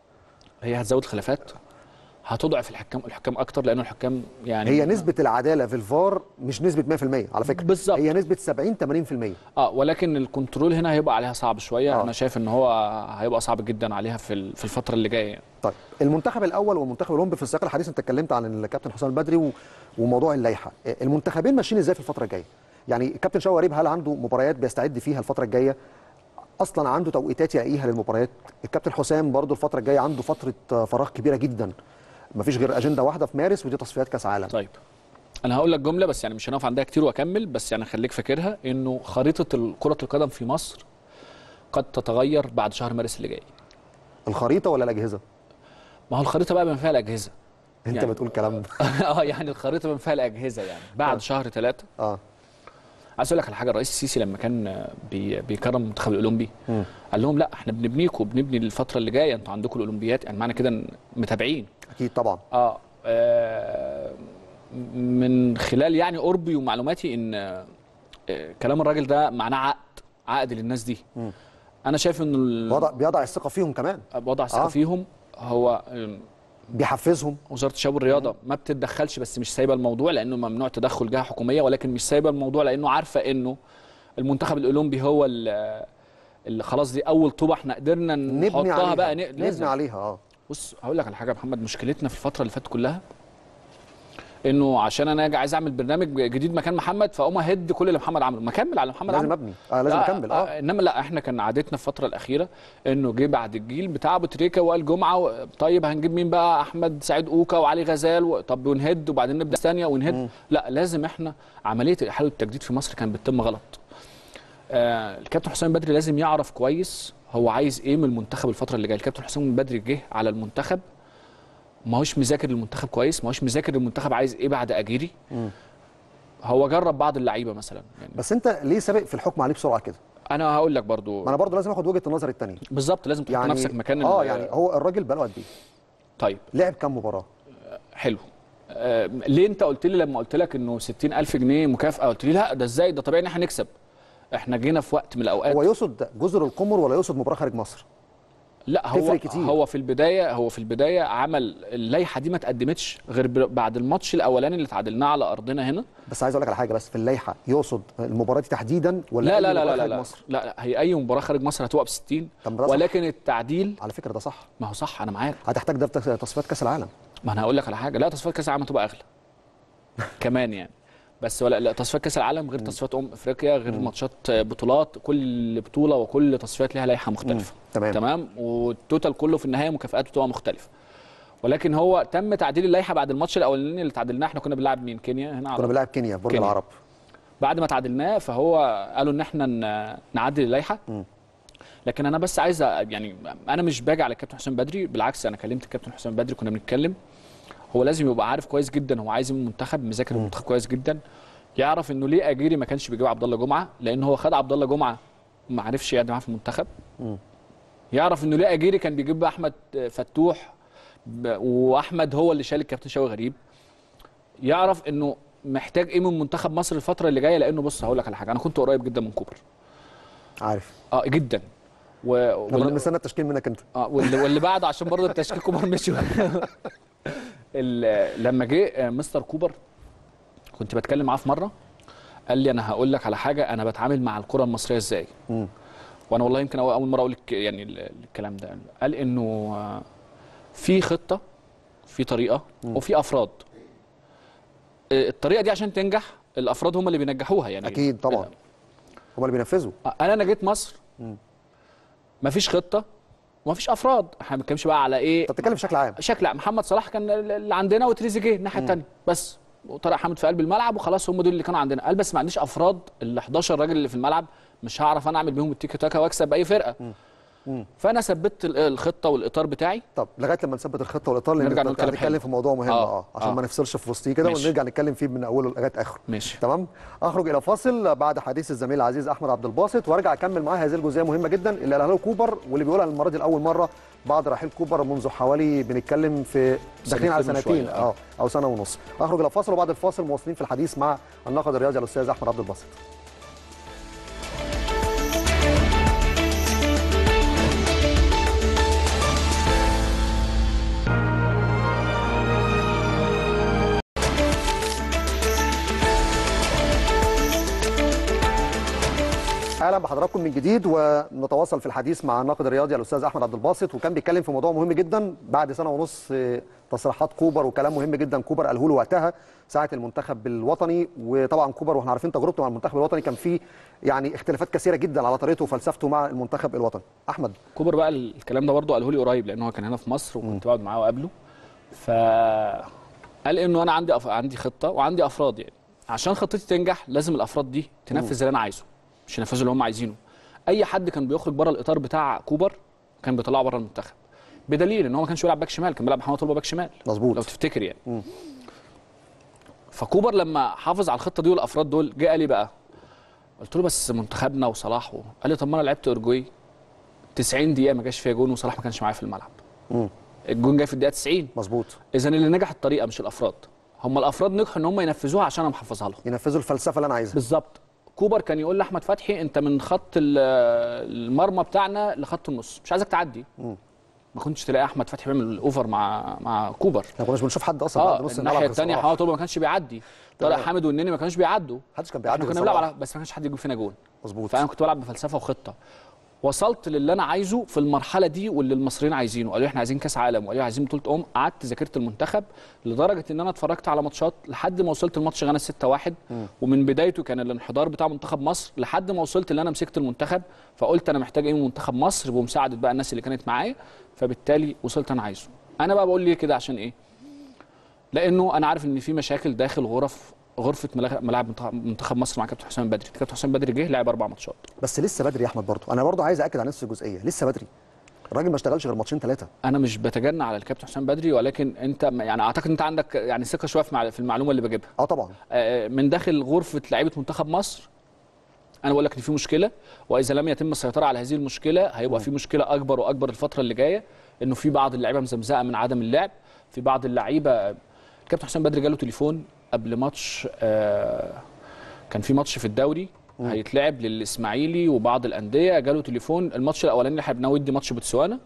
B: هي هتزود خلافات هتضعف الحكام الحكام اكتر لانه الحكام يعني
A: هي نسبة العدالة في الفار مش نسبة 100% على فكرة
B: بالظبط.
A: هي نسبة 70 80%
B: اه ولكن الكنترول هنا هيبقى عليها صعب شويه
A: آه.
B: آه. انا شايف ان هو هيبقى صعب جدا عليها في ال- في الفتره اللي جايه يعني.
A: طيب المنتخب الأول والمنتخب الأولمبي في السياق الحديث أنت اتكلمت عن الكابتن حسام البدري و... وموضوع اللائحة المنتخبين ماشيين إزاي في الفترة الجاية؟ يعني الكابتن شوقي غريب هل عنده مباريات بيستعد فيها الفترة الجاية؟ أصلا عنده توقيتات يلاقيها للمباريات الكابتن حسام برضو الفترة الجاية عنده فترة فراغ كبيرة جدا مفيش غير أجندة واحدة في مارس ودي تصفيات كأس عالم
B: طيب انا هقول لك جمله بس يعني مش هنقف عندها كتير واكمل بس يعني خليك فاكرها انه خريطه كره القدم في مصر قد تتغير بعد شهر مارس اللي جاي
A: الخريطه ولا الاجهزه
B: ما هو الخريطه بقى بما فيها الاجهزه
A: انت
B: يعني-
A: بتقول كلام
B: اه يعني الخريطه بما فيها الاجهزه يعني بعد شهر ثلاثة
A: اه
B: عايز اقول لك على حاجه الرئيس السيسي لما كان بي بيكرم المنتخب الاولمبي
A: مم.
B: قال لهم لا احنا بنبنيكم بنبني الفتره اللي جايه انتوا عندكم الاولمبيات يعني معنى كده إن متابعين
A: اكيد طبعا
B: اه آه، من خلال يعني قربي ومعلوماتي ان آه، كلام الراجل ده معناه عقد عقد للناس دي
A: مم.
B: انا شايف انه ال-
A: وضع بيضع الثقه فيهم كمان
B: وضع الثقه
A: آه.
B: فيهم هو آه،
A: بيحفزهم
B: وزاره الشباب والرياضه ما بتتدخلش بس مش سايبه الموضوع لانه ممنوع تدخل جهه حكوميه ولكن مش سايبه الموضوع لانه عارفه انه المنتخب الاولمبي هو ال- اللي خلاص دي اول طوبه احنا قدرنا
A: نبني
B: نحطها
A: عليها
B: بقى ن-
A: نبني
B: لازم
A: عليها اه
B: بص هقول لك على حاجه يا محمد مشكلتنا في الفتره اللي فاتت كلها انه عشان انا اجي عايز اعمل برنامج جديد مكان محمد فاقوم اهد كل اللي محمد عمله ما اكمل على محمد
A: لازم
B: عمله
A: ابني اه لازم اكمل اه
B: انما لا احنا كان عادتنا في الفتره الاخيره انه جه بعد الجيل بتاع ابو تريكه وائل جمعه و... طيب هنجيب مين بقى احمد سعيد اوكا وعلي غزال و... طب ونهد وبعدين نبدا ثانيه ونهد لا لازم احنا عمليه الاحاله والتجديد في مصر كانت بتتم غلط آه الكابتن حسام بدري لازم يعرف كويس هو عايز ايه من المنتخب الفتره اللي جايه الكابتن حسام بدري جه على المنتخب ما هوش مذاكر المنتخب كويس ما هوش مذاكر المنتخب عايز ايه بعد اجيري
A: مم.
B: هو جرب بعض اللعيبه مثلا يعني
A: بس انت ليه سابق في الحكم عليه بسرعه كده
B: انا هقول لك برضو
A: ما انا برضه لازم اخد وجهه النظر الثانيه
B: بالظبط لازم تحط
A: يعني
B: نفسك مكان
A: اه
B: ال-
A: يعني هو الراجل بقاله قد ايه
B: طيب
A: لعب كام مباراه
B: حلو آه ليه انت قلت لي لما قلت لك انه 60000 جنيه مكافاه قلت لي لا ده ازاي ده طبيعي ان احنا نكسب احنا جينا في وقت من الاوقات
A: هو يقصد جزر القمر ولا يقصد مباراه خارج مصر
B: لا هو
A: تفرق كتير.
B: هو في البدايه هو في البدايه عمل اللائحه دي ما اتقدمتش غير ب- بعد الماتش الاولاني اللي اتعادلناه على ارضنا هنا
A: بس عايز اقول لك على حاجه بس في اللائحه يقصد المباراه دي تحديدا ولا
B: لا
A: أي
B: لا لا
A: مباراة
B: لا لا
A: خارج
B: لا,
A: مصر
B: لا لا هي اي مباراه خارج مصر هتبقى ب 60
A: طب ده صح.
B: ولكن التعديل
A: على فكره ده صح
B: ما هو صح انا معاك
A: هتحتاج ده في تص- تصفيات كاس العالم
B: ما انا هقول لك على حاجه لا تصفيات كاس العالم هتبقى اغلى كمان يعني بس ولا لا تصفيات كاس العالم غير تصفيات ام افريقيا غير ماتشات بطولات كل بطوله وكل تصفيات ليها لائحه مختلفه
A: تمام.
B: تمام والتوتال كله في النهايه مكافآته بتبقى مختلفه ولكن هو تم تعديل اللائحه بعد الماتش الاولاني اللي تعادلناه احنا كنا بنلعب مين كينيا هنا
A: كنا
B: على
A: بنلعب كينيا في برج
B: كينيا.
A: العرب
B: بعد ما تعادلناه فهو قالوا ان احنا ن- نعدل اللائحه لكن انا بس عايز أ- يعني انا مش باجي على الكابتن حسام بدري بالعكس انا كلمت الكابتن حسام بدري كنا بنتكلم هو لازم يبقى عارف كويس جدا هو عايز ايه من المنتخب مذاكر المنتخب كويس جدا يعرف انه ليه اجيري ما كانش بيجيب عبد الله جمعه لان هو خد عبد الله جمعه ما عرفش يقعد معاه في المنتخب يعرف انه ليه اجيري كان بيجيب احمد فتوح ب- واحمد هو اللي شال الكابتن شوقي غريب يعرف انه محتاج ايه من منتخب مصر الفتره اللي جايه لانه بص هقول لك على حاجه انا كنت قريب جدا من كوبر
A: عارف
B: اه جدا و...
A: انا
B: وال...
A: مستنى التشكيل منك انت
B: اه واللي, واللي بعده عشان برضه التشكيل كوبر مشي ال- لما جه آه، مستر كوبر كنت بتكلم معاه في مره قال لي انا هقول لك على حاجه انا بتعامل مع الكره المصريه ازاي
A: مم.
B: وانا والله يمكن أول أول مره اقول لك يعني ال- الكلام ده قال انه آه، في خطه في طريقه وفي افراد آه، الطريقه دي عشان تنجح الافراد هم اللي بينجحوها يعني
A: اكيد طبعا هم اللي بينفذوا
B: انا انا جيت مصر مفيش خطه ومفيش افراد احنا ما بنتكلمش بقى على ايه
A: انت بتتكلم بشكل عام
B: شكل محمد صلاح كان اللي عندنا وتريزيجيه الناحيه الثانيه بس وطارق حامد في قلب الملعب وخلاص هم دول اللي كانوا عندنا قال بس ما عنديش افراد ال 11 راجل اللي في الملعب مش هعرف انا اعمل بيهم التيكي تاكا واكسب اي فرقه فانا ثبت ال- الخطه والاطار بتاعي
A: طب لغايه لما نثبت الخطه والاطار لان
B: نرجع
A: انت
B: نتكلم
A: هتتكلم
B: حلو.
A: في موضوع مهم
B: آه،
A: اه عشان
B: آه.
A: ما نفصلش في وسطيه كده
B: ماشي.
A: ونرجع نتكلم فيه من اوله لغايه اخره
B: ماشي
A: تمام اخرج الى فاصل بعد حديث الزميل العزيز احمد عبد الباسط وارجع اكمل معاه هذه الجزئيه مهمه جدا اللي قالها له كوبر واللي بيقولها المره دي لاول مره بعد رحيل كوبر منذ حوالي بنتكلم في داخلين على
B: سنتين
A: سنتين
B: وشوية.
A: اه او سنه ونص اخرج الى فاصل وبعد الفاصل مواصلين في الحديث مع الناقد الرياضي الاستاذ احمد عبد الباسط اهلا بحضراتكم من جديد ونتواصل في الحديث مع الناقد الرياضي الاستاذ احمد عبد الباسط وكان بيتكلم في موضوع مهم جدا بعد سنه ونص آه، تصريحات كوبر وكلام مهم جدا كوبر قاله له وقتها ساعه المنتخب الوطني وطبعا كوبر واحنا عارفين تجربته مع المنتخب الوطني كان فيه يعني اختلافات كثيره جدا على طريقته وفلسفته مع المنتخب الوطني احمد
B: كوبر بقى الكلام ده برضه قاله لي قريب لان هو كان هنا في مصر وكنت بقعد معاه وقابله ف قال انه انا عندي أف... عندي خطه وعندي افراد يعني عشان خطتي تنجح لازم الافراد دي تنفذ اللي انا عايزه مش ينفذوا اللي هم عايزينه اي حد كان بيخرج بره الاطار بتاع كوبر كان بيطلعه بره المنتخب بدليل ان هو ما كانش بيلعب باك شمال كان بيلعب محمد طلبه باك شمال
A: مظبوط.
B: لو تفتكر يعني فكوبر لما حافظ على الخطه دي والافراد دول جه قال لي بقى قلت له بس منتخبنا وصلاح و... قال لي طب ما انا لعبت اورجواي 90 دقيقه ما جاش فيها جون وصلاح ما كانش معايا في الملعب
A: مم.
B: الجون جاي في الدقيقه 90
A: مظبوط
B: اذا اللي نجح الطريقه مش الافراد هم الافراد نجحوا ان هم ينفذوها عشان انا محفظها لهم
A: ينفذوا الفلسفه اللي انا عايزها
B: بالظبط كوبر كان يقول لاحمد فتحي انت من خط ال- المرمى بتاعنا لخط النص مش عايزك تعدي ما كنتش تلاقي احمد فتحي بيعمل اوفر مع مع كوبر
A: ما كناش بنشوف حد اصلا
B: اه
A: بعد نص
B: الناحيه
A: الملعب
B: الثانيه
A: كان
B: محمد طلبه ما كانش بيعدي طارق
A: تمام.
B: حامد والنني ما كانوش بيعدوا
A: محدش كان بيعدي
B: احنا كنا
A: غير
B: بنلعب
A: صلاح.
B: على بس ما كانش حد يجيب فينا جول
A: مظبوط
B: فانا كنت بلعب بفلسفه وخطه وصلت للي انا عايزه في المرحله دي واللي المصريين عايزينه قالوا لي احنا عايزين كاس عالم وقالوا لي عايزين بطوله ام قعدت ذاكرت المنتخب لدرجه ان انا اتفرجت على ماتشات لحد ما وصلت الماتش غانا 6-1 ومن بدايته كان الانحدار بتاع منتخب مصر لحد ما وصلت اللي انا مسكت المنتخب فقلت انا محتاج ايه من منتخب مصر بمساعده بقى الناس اللي كانت معايا فبالتالي وصلت انا عايزه انا بقى بقول ليه كده عشان ايه لانه انا عارف ان في مشاكل داخل غرف غرفه ملاعب ملاعب منتخب- منتخب مصر مع كابتن حسام بدري كابتن حسام بدري جه لعب اربع ماتشات
A: بس لسه بدري يا احمد برضه انا برضه عايز اكد على نفس الجزئيه لسه بدري الراجل ما اشتغلش غير ماتشين ثلاثه
B: انا مش بتجنى على الكابتن حسام بدري ولكن انت يعني اعتقد انت عندك يعني ثقه شويه في مع- في المعلومه اللي بجيبها
A: اه طبعا
B: آه، من داخل غرفه لعيبه منتخب مصر انا بقول لك ان في مشكله واذا لم يتم السيطره على هذه المشكله هيبقى في مشكله اكبر واكبر الفتره اللي جايه انه في بعض اللعيبه مزمزقه من عدم اللعب في بعض اللعيبه الكابتن حسام بدري جاله تليفون قبل ماتش آه، كان في ماتش في الدوري هيتلعب للاسماعيلي وبعض الانديه جاله تليفون الماتش الاولاني اللي احنا بنودي ماتش بوتسوانا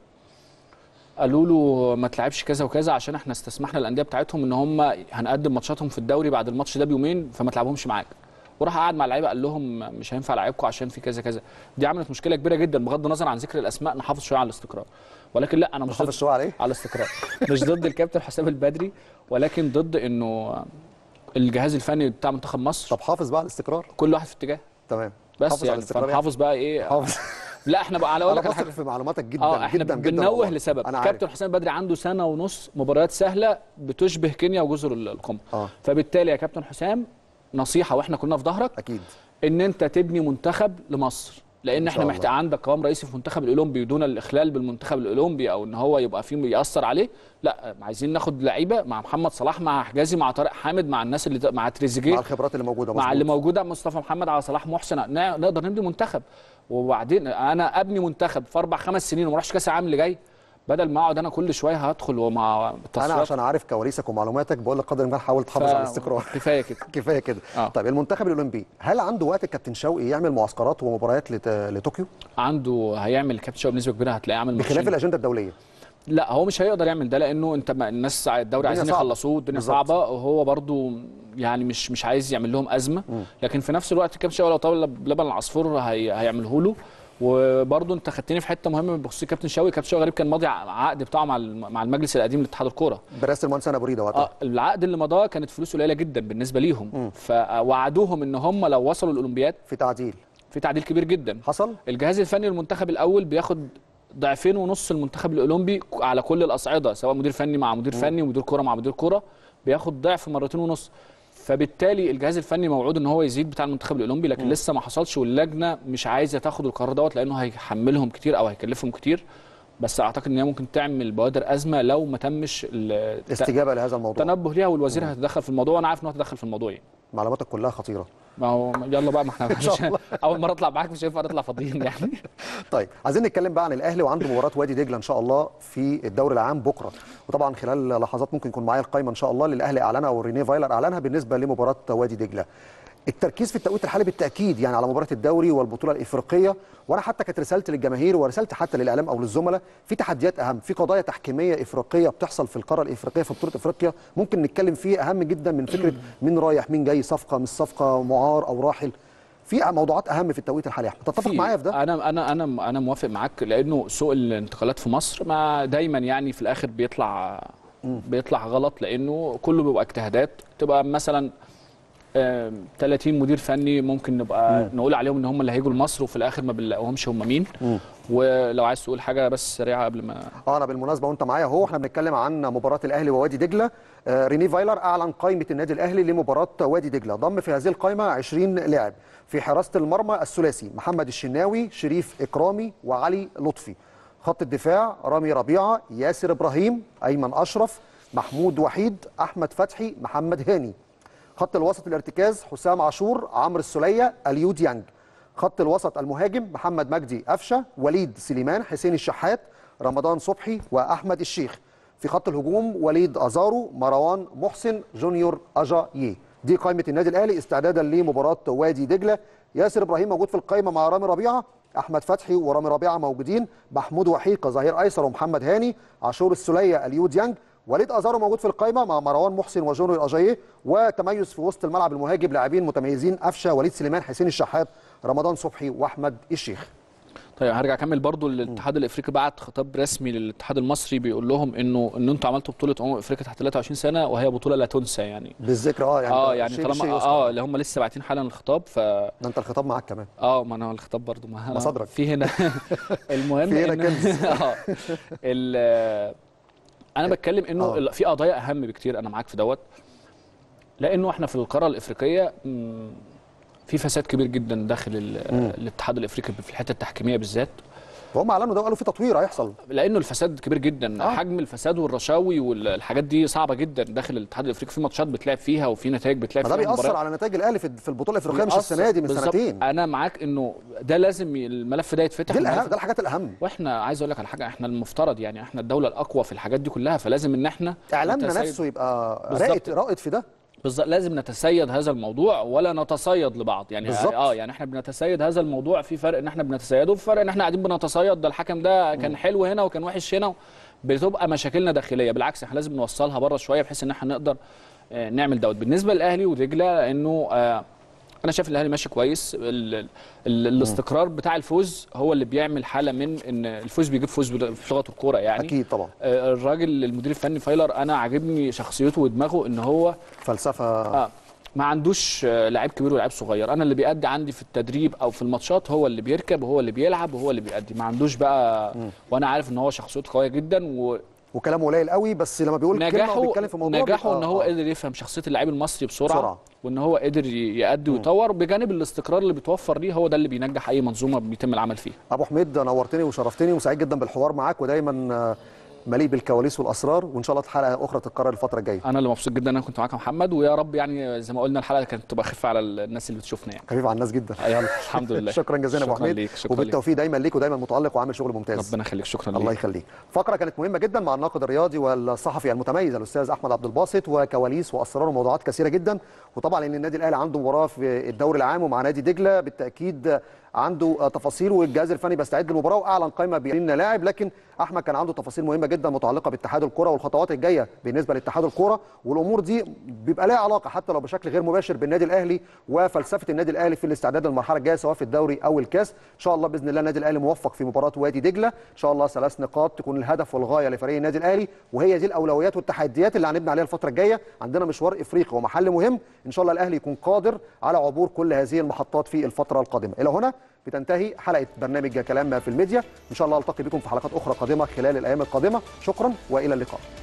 B: قالوا له ما تلعبش كذا وكذا عشان احنا استسمحنا للانديه بتاعتهم ان هم هنقدم ماتشاتهم في الدوري بعد الماتش ده بيومين فما تلعبهمش معاك وراح قعد مع اللعيبه قال لهم مش هينفع العبكم عشان في كذا كذا دي عملت مشكله كبيره جدا بغض النظر عن ذكر الاسماء نحافظ شويه على الاستقرار ولكن لا انا مش
A: محافظ
B: ضد
A: شويه على ايه؟
B: على الاستقرار مش ضد الكابتن حسام البدري ولكن ضد انه الجهاز الفني بتاع منتخب مصر
A: طب حافظ بقى على الاستقرار
B: كل واحد في اتجاه
A: تمام
B: بس
A: حافظ على
B: يعني
A: الاستقرار
B: فنحافظ بقى ايه
A: حافظ
B: لا احنا بقى على اقول
A: انا
B: لك على
A: بثق
B: حاجه
A: في معلوماتك جدا
B: اه احنا
A: جدا جدا
B: بننوه
A: والله.
B: لسبب
A: انا عارف
B: كابتن حسام بدري عنده سنه ونص مباريات سهله بتشبه كينيا وجزر القمر
A: اه
B: فبالتالي يا كابتن حسام نصيحه واحنا كلنا في ظهرك
A: اكيد
B: ان انت تبني منتخب لمصر لان
A: إن
B: احنا
A: شاء
B: محتاج عندك قوام رئيسي في المنتخب الاولمبي دون الاخلال بالمنتخب الاولمبي او ان هو يبقى فيه ياثر عليه لا عايزين ناخد لعيبه مع محمد صلاح مع حجازي مع طارق حامد مع الناس اللي مع تريزيجيه
A: مع الخبرات اللي موجوده
B: مع اللي
A: مظبوط.
B: موجوده مصطفى محمد على صلاح محسن نا- نقدر نبني منتخب وبعدين انا ابني منتخب في اربع خمس سنين وما اروحش كاس العالم اللي جاي بدل ما اقعد انا كل شويه هدخل ومع
A: انا
B: التصفيات
A: عشان عارف كواليسك ومعلوماتك بقول لك قدر الامكان حاول تحافظ
B: ف-
A: على الاستقرار
B: كفايه كده
A: كفايه كده
B: آه.
A: طيب المنتخب الاولمبي هل عنده وقت الكابتن شوقي يعمل معسكرات ومباريات لت... لطوكيو
B: عنده هيعمل كابتن شوقي بنسبه كبيره هتلاقيه عامل
A: بخلاف
B: ماتشين.
A: الاجنده الدوليه
B: لا هو مش هيقدر يعمل ده لانه انت ما الناس الدوري
A: الدنيا
B: عايزين
A: صعبة.
B: يخلصوه الدنيا
A: بالظبط.
B: صعبه وهو برضو يعني مش مش عايز يعمل لهم ازمه لكن في نفس الوقت كابتن شوقي لو طلب لبن العصفور هي هيعمله له وبرضه انت خدتني في حته مهمه بخصوص كابتن شوقي كابتن شوقي غريب كان ماضي عقد بتاعه مع الم- مع المجلس القديم لاتحاد الكوره
A: برئاسه المهندس انا ابو ريده وقتها
B: اه العقد اللي مضاه كانت فلوس قليله جدا بالنسبه ليهم فوعدوهم ان هم لو وصلوا الاولمبياد
A: في تعديل
B: في تعديل كبير جدا
A: حصل
B: الجهاز الفني للمنتخب الاول بياخد ضعفين ونص المنتخب الاولمبي على كل الاصعده سواء مدير فني مع مدير فني ومدير كوره مع مدير كوره بياخد ضعف مرتين ونص فبالتالي الجهاز الفني موعود ان هو يزيد بتاع المنتخب الاولمبي لكن لسه ما حصلش واللجنه مش عايزه تاخد القرار دوت لانه هيحملهم كتير او هيكلفهم كتير بس اعتقد ان هي ممكن تعمل بوادر ازمه لو ما تمش الت-
A: استجابه لهذا الموضوع
B: التنبه ليها والوزير هيتدخل في الموضوع وانا عارف ان هو هيتدخل في الموضوع يعني
A: معلوماتك كلها خطيره
B: ما هو يلا بقى ما احنا
A: شاء
B: مش
A: الله.
B: اول مره اطلع معاك مش هينفع نطلع فاضيين يعني
A: طيب عايزين نتكلم بقى عن الاهلي وعنده مباراه وادي دجله ان شاء الله في الدوري العام بكره وطبعا خلال لحظات ممكن يكون معايا القائمه ان شاء الله اللي الاهلي اعلنها او رينيه فايلر اعلنها بالنسبه لمباراه وادي دجله التركيز في التوقيت الحالي بالتاكيد يعني على مباراه الدوري والبطوله الافريقيه وانا حتى كانت رسالتي للجماهير ورسالتي حتى للاعلام او للزملاء في تحديات اهم في قضايا تحكيميه افريقيه بتحصل في القاره الافريقيه في بطوله افريقيا ممكن نتكلم فيه اهم جدا من فكره مين رايح مين جاي صفقه مش صفقه معار او راحل في موضوعات اهم في التوقيت الحالي يا احمد تتفق
B: في-
A: معايا في ده
B: انا انا انا انا موافق معاك لانه سوق الانتقالات في مصر ما دايما يعني في الاخر بيطلع بيطلع غلط لانه كله بيبقى اجتهادات تبقى مثلا آم، 30 مدير فني ممكن نبقى نقول عليهم ان هم اللي هيجوا لمصر وفي الاخر ما بنلاقيهمش هم مين ولو عايز تقول حاجه بس سريعه قبل ما
A: اه انا بالمناسبه وانت معايا اهو احنا بنتكلم عن مباراه الاهلي ووادي دجله آه ريني فايلر اعلن قائمه النادي الاهلي لمباراه وادي دجله ضم في هذه القائمه 20 لاعب في حراسه المرمى الثلاثي محمد الشناوي شريف اكرامي وعلي لطفي خط الدفاع رامي ربيعه ياسر ابراهيم ايمن اشرف محمود وحيد احمد فتحي محمد هاني خط الوسط الارتكاز حسام عاشور عمرو السوليه اليو ديانج خط الوسط المهاجم محمد مجدي قفشه وليد سليمان حسين الشحات رمضان صبحي واحمد الشيخ في خط الهجوم وليد ازارو مروان محسن جونيور اجاييه دي قائمه النادي الاهلي استعدادا لمباراه وادي دجله ياسر ابراهيم موجود في القائمه مع رامي ربيعه احمد فتحي ورامي ربيعه موجودين محمود وحيد كظهير ايسر ومحمد هاني عاشور السوليه اليو ديانج وليد ازارو موجود في القائمه مع مروان محسن وجونيور اجاييه وتميز في وسط الملعب المهاجم لاعبين متميزين قفشه وليد سليمان حسين الشحات رمضان صبحي واحمد الشيخ
B: طيب هرجع اكمل برضو الاتحاد الافريقي بعت خطاب رسمي للاتحاد المصري بيقول لهم انه ان انتوا عملتوا بطوله امم افريقيا تحت 23 سنه وهي بطوله لا تنسى يعني
A: بالذكر اه يعني
B: اه
A: ده
B: يعني
A: شيء-
B: طالما
A: شيء يذكر.
B: اه اللي هم لسه باعتين حالا الخطاب ف
A: ده انت الخطاب معاك كمان
B: اه ما انا الخطاب برضو ما أنا
A: مصادرك.
B: في هنا المهم
A: في هنا
B: إن-
A: كنز.
B: اه ال- انا بتكلم انه
A: آه.
B: ال- في قضايا اهم بكتير انا معاك في دوت لانه احنا في القاره الافريقيه مم، في فساد كبير جدا داخل ال- الاتحاد الافريقي في الحته التحكيميه بالذات
A: وهم اعلنوا ده وقالوا في تطوير هيحصل
B: لانه الفساد كبير جدا
A: آه.
B: آه. حجم الفساد والرشاوي والحاجات دي صعبه جدا داخل الاتحاد الافريقي في ماتشات بتلعب فيها وفي نتائج بتلعب
A: ما ده
B: فيها
A: بيأثر
B: مباريات.
A: على نتائج الاهلي في في البطوله الافريقيه مش
B: بيأثر.
A: السنه دي من
B: بالظبط.
A: سنتين
B: انا معاك انه ده لازم ي- الملف ده يتفتح
A: دي الأهم
B: والملف-
A: ده الحاجات الاهم
B: واحنا عايز اقول لك على حاجه احنا المفترض يعني احنا الدوله الاقوى في الحاجات دي كلها فلازم ان احنا
A: اعلامنا
B: نتسيد-
A: نفسه يبقى
B: بالظبط.
A: رائد رائد في ده
B: بالظبط لازم نتسيد هذا الموضوع ولا نتصيد لبعض يعني
A: بالظبط.
B: اه يعني احنا بنتسيد هذا الموضوع في فرق ان احنا بنتسيده وفي فرق ان احنا قاعدين بنتصيد ده الحكم ده كان حلو هنا وكان وحش هنا بتبقى مشاكلنا داخليه بالعكس احنا لازم نوصلها بره شويه بحيث ان احنا نقدر آه، نعمل دوت بالنسبه للاهلي ودجله انه آه، انا شايف الاهلي ماشي كويس ال ال ال الاستقرار بتاع الفوز هو اللي بيعمل حاله من ان الفوز بيجيب فوز بد- في لغه الكوره يعني
A: اكيد طبعا
B: آه، الراجل المدير الفني فايلر انا عاجبني شخصيته ودماغه ان هو
A: فلسفه
B: اه ما عندوش آه، لعيب كبير ولاعيب صغير انا اللي بيأدي عندي في التدريب او في الماتشات هو اللي بيركب وهو اللي بيلعب وهو اللي بيأدي ما عندوش بقى وانا عارف ان هو شخصيته قويه جدا
A: وكلامه قليل قوي بس لما بيقول كلمه
B: ونجاحه
A: وبيتكلم في موضوع
B: نجاحه
A: بيبقى-
B: ان هو
A: آه.
B: قدر يفهم شخصيه اللعيب المصري بسرعه,
A: بسرعة.
B: بسرعة. وان هو قدر ي- يأدي ويطور بجانب الاستقرار اللي بيتوفر ليه هو ده اللي بينجح اي منظومه بيتم العمل فيها
A: ابو حميد نورتني وشرفتني وسعيد جدا بالحوار معاك ودايما آه، مليء بالكواليس والاسرار وان شاء الله حلقه اخرى تتكرر الفتره الجايه
B: انا اللي مبسوط جدا ان انا كنت معاك يا محمد ويا رب يعني زي ما قلنا الحلقه كانت تبقى خفيفه على الناس اللي بتشوفنا يعني
A: خفيف على الناس جدا
B: يلا الحمد لله
A: شكرا جزيلا يا ابو
B: شكرا
A: حميد
B: ليك شكرا ليك
A: وبالتوفيق دايما ليك ودايما متالق وعامل شغل ممتاز
B: ربنا يخليك شكرا
A: الله
B: ليك
A: يخليك فقره كانت مهمه جدا مع الناقد الرياضي والصحفي المتميز الاستاذ احمد عبد الباسط وكواليس واسرار وموضوعات كثيره جدا وطبعا ان النادي الاهلي عنده مباراه في الدوري العام ومع نادي دجله بالتاكيد عنده تفاصيل والجهاز الفني بيستعد للمباراه واعلن قائمه ب 20 لاعب لكن احمد كان عنده تفاصيل مهمه جدا متعلقه باتحاد الكره والخطوات الجايه بالنسبه لاتحاد الكره والامور دي بيبقى لها علاقه حتى لو بشكل غير مباشر بالنادي الاهلي وفلسفه النادي الاهلي في الاستعداد للمرحله الجايه سواء في الدوري او الكاس ان شاء الله باذن الله النادي الاهلي موفق في مباراه وادي دجله ان شاء الله ثلاث نقاط تكون الهدف والغايه لفريق النادي الاهلي وهي دي الاولويات والتحديات اللي هنبني عليها الفتره الجايه عندنا مشوار افريقي ومحل مهم ان شاء الله الاهلي يكون قادر على عبور كل هذه المحطات في الفتره القادمه الى هنا بتنتهي حلقه برنامج كلام في الميديا ان شاء الله التقي بكم في حلقات اخرى قادمه خلال الايام القادمه شكرا والى اللقاء